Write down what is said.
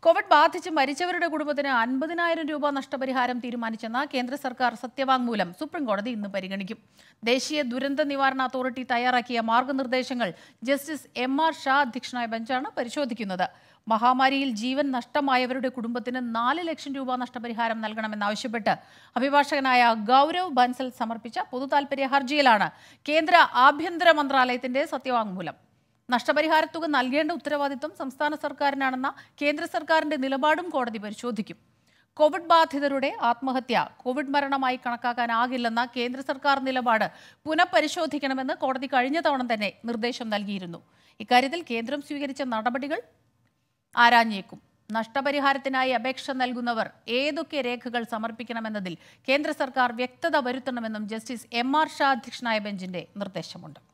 Covid ബാധിച്ച് മരിച്ചവരുടെ കുടുംബത്തിന് അൻപതിനായിരം രൂപ നഷ്ടപരിഹാരം തീരുമാനിച്ചെന്ന കേന്ദ്ര സർക്കാർ സത്യവാങ്മൂലം സുപ്രീം കോടതി ഇന്ന് പരിഗണിക്കും ദേശീയ ദുരന്ത നിവാരണ അതോറിറ്റി തയ്യാറാക്കിയ മാർഗനിർദ്ദേശങ്ങൾ ജസ്റ്റിസ് എം ആർ ഷാ അധ്യക്ഷനായ ബെഞ്ചാണ് പരിശോധിക്കുന്നത് മഹാമാരിയിൽ ജീവൻ നഷ്ടമായവരുടെ കുടുംബത്തിന് നാല് ലക്ഷം രൂപ നഷ്ടപരിഹാരം നൽകണമെന്നാവശ്യപ്പെട്ട് അഭിഭാഷകനായ ഗൗരവ് ബൻസൽ സമർപ്പിച്ച പൊതുതാൽപര്യ ഹർജിയിലാണ് കേന്ദ്ര ആഭ്യന്തര മന്ത്രാലയത്തിന്റെ സത്യവാങ്മൂലം നഷ്ടപരിഹാരത്തുക നൽകേണ്ട ഉത്തരവാദിത്വം സംസ്ഥാന സർക്കാരിനാണെന്ന കേന്ദ്ര സർക്കാരിന്റെ നിലപാടും കോടതി പരിശോധിക്കും കോവിഡ് ബാധിതരുടെ ആത്മഹത്യ കോവിഡ് മരണമായി കണക്കാക്കാനാകില്ലെന്ന കേന്ദ്ര സർക്കാർ നിലപാട് പുനഃപരിശോധിക്കണമെന്ന് കോടതി കഴിഞ്ഞ തവണ തന്നെ നിർദ്ദേശം നൽകിയിരുന്നു ഇക്കാര്യത്തിൽ കേന്ദ്രം സ്വീകരിച്ച നടപടികൾ ആരാഞ്ഞേക്കും നഷ്ടപരിഹാരത്തിനായി അപേക്ഷ നൽകുന്നവർ ഏതൊക്കെ രേഖകൾ സമർപ്പിക്കണമെന്നതിൽ കേന്ദ്ര സർക്കാർ വ്യക്തത വരുത്തണമെന്നും ജസ്റ്റിസ് എം ആർ ഷാ അധ്യക്ഷനായ ബെഞ്ചിന്റെ നിർദ്ദേശമുണ്ട്